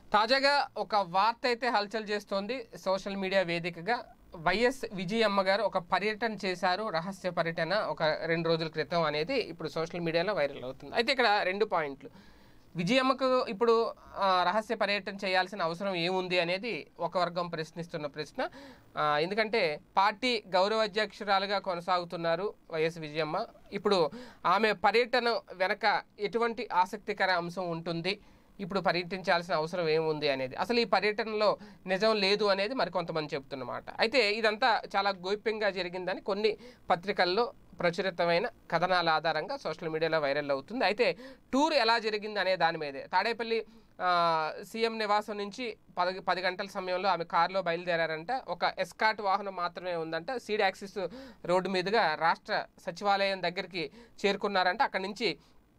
తాజాగా ఒక వార్త అయితే హల్చల్ చేస్తోంది సోషల్ మీడియా వేదికగా వైఎస్ విజయమ్మ గారు ఒక పర్యటన చేశారు రహస్య పర్యటన ఒక రెండు రోజుల క్రితం అనేది ఇప్పుడు సోషల్ మీడియాలో వైరల్ అవుతుంది అయితే ఇక్కడ రెండు పాయింట్లు విజయమ్మకు ఇప్పుడు ఆ, రహస్య పర్యటన చేయాల్సిన అవసరం ఏముంది అనేది ఒక వర్గం ప్రశ్నిస్తున్న ప్రశ్న ఆ, ఎందుకంటే పార్టీ గౌరవ అధ్యక్షురాలుగా కొనసాగుతున్నారు వైఎస్ విజయమ్మ ఇప్పుడు ఆమె పర్యటన వెనక ఎటువంటి ఆసక్తికర అంశం ఉంటుంది ఇప్పుడు పర్యటించాల్సిన అవసరం ఏముంది అనేది అసలు ఈ పర్యటనలో నిజం లేదు అనేది మరి కొంతమంది చెప్తున్నమాట అయితే ఇదంతా చాలా గోప్యంగా జరిగిందని కొన్ని పత్రికల్లో ప్రచురితమైన కథనాల ఆధారంగా సోషల్ మీడియాలో వైరల్ అవుతుంది అయితే టూర్ ఎలా జరిగింది అనే దాని మీదే తాడేపల్లి ఆ, సీఎం నివాసం నుంచి పది పది గంటల సమయంలో ఆమె కారులో బయలుదేరారంట ఒక ఎస్కాట్ వాహనం మాత్రమే ఉందంట సీడ్ యాక్సిస్ రోడ్డు మీదుగా రాష్ట్ర సచివాలయం దగ్గరికి చేరుకున్నారంట అక్కడి నుంచి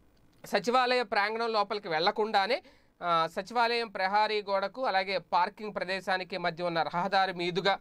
సచివాలయ ప్రాంగణం లోపలికి వెళ్లకుండానే ఆ, సచివాలయం ప్రహారీ గోడకు అలాగే పార్కింగ్ ప్రదేశానికి మధ్య ఉన్న రహదారి మీదుగా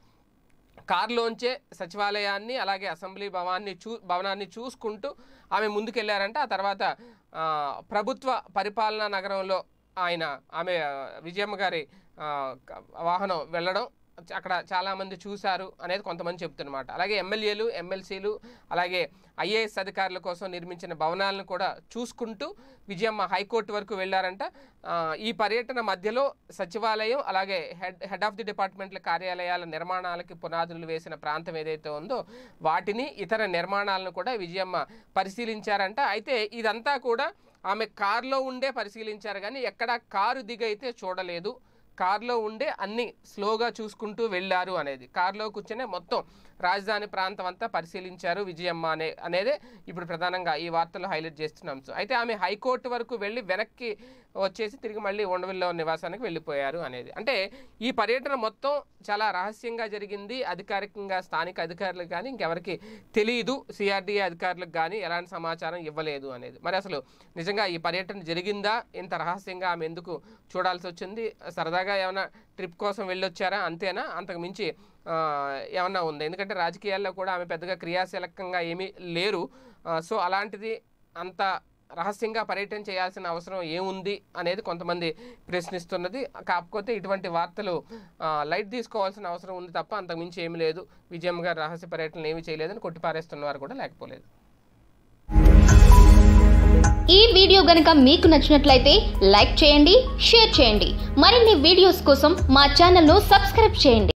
కారులోంచే సచివాలయాన్ని అలాగే అసెంబ్లీ భవనాన్ని చూ భవనాన్ని చూసుకుంటూ ఆమె ముందుకెళ్లారంట ఆ తర్వాత ఆ, ప్రభుత్వ పరిపాలనా నగరంలో ఆయన ఆమె ఆ, విజయమ్మ గారి ఆ, క- వాహనం వెళ్ళడం అక్కడ చాలామంది చూశారు అనేది కొంతమంది చెప్తున్నమాట అలాగే ఎమ్మెల్యేలు ఎమ్మెల్సీలు అలాగే ఐఏఎస్ అధికారుల కోసం నిర్మించిన భవనాలను కూడా చూసుకుంటూ విజయమ్మ హైకోర్టు వరకు వెళ్ళారంట ఆ, ఈ పర్యటన మధ్యలో సచివాలయం అలాగే హెడ్ హెడ్ ఆఫ్ ది డిపార్ట్మెంట్ల కార్యాలయాల నిర్మాణాలకి పునాదులు వేసిన ప్రాంతం ఏదైతే ఉందో వాటిని ఇతర నిర్మాణాలను కూడా విజయమ్మ పరిశీలించారంట అయితే ఇదంతా కూడా ఆమె కారులో ఉండే పరిశీలించారు కానీ ఎక్కడ కారు దిగైతే చూడలేదు కారులో ఉండే అన్ని స్లోగా చూసుకుంటూ వెళ్ళారు అనేది కారులో కూర్చొనే మొత్తం రాజధాని ప్రాంతం అంతా పరిశీలించారు విజయమ్మ అనే అనేదే ఇప్పుడు ప్రధానంగా ఈ వార్తలు హైలైట్ చేస్తున్న అంశం అయితే ఆమె హైకోర్టు వరకు వెళ్ళి వెనక్కి వచ్చేసి తిరిగి మళ్ళీ ఉండవిల్లో నివాసానికి వెళ్ళిపోయారు అనేది అంటే ఈ పర్యటన మొత్తం చాలా రహస్యంగా జరిగింది అధికారికంగా స్థానిక అధికారులకు కానీ ఇంకెవరికి తెలియదు సిఆర్డీఏ అధికారులకు కానీ ఎలాంటి సమాచారం ఇవ్వలేదు అనేది మరి అసలు నిజంగా ఈ పర్యటన జరిగిందా ఇంత రహస్యంగా ఆమె ఎందుకు చూడాల్సి వచ్చింది సరదాగా ఏమైనా ట్రిప్ కోసం వెళ్ళొచ్చారా అంతేనా అంతకు మించి ఆ, ఏమన్నా ఉంది ఎందుకంటే రాజకీయాల్లో కూడా ఆమె పెద్దగా క్రియాశీలకంగా ఏమీ లేరు ఆ, సో అలాంటిది అంత రహస్యంగా పర్యటన చేయాల్సిన అవసరం ఏముంది అనేది కొంతమంది ప్రశ్నిస్తున్నది కాకపోతే ఇటువంటి వార్తలు ఆ, లైట్ తీసుకోవాల్సిన అవసరం ఉంది తప్ప అంతకుమించి ఏమీ లేదు విజయమ్మ గారు రహస్య పర్యటనలు ఏమీ చేయలేదని కొట్టిపారేస్తున్న వారు కూడా లేకపోలేదు ఈ వీడియో గనుక మీకు నచ్చినట్లయితే లైక్ చేయండి షేర్ చేయండి మరిన్ని వీడియోస్ కోసం మా ఛానల్ను సబ్స్క్రైబ్ చేయండి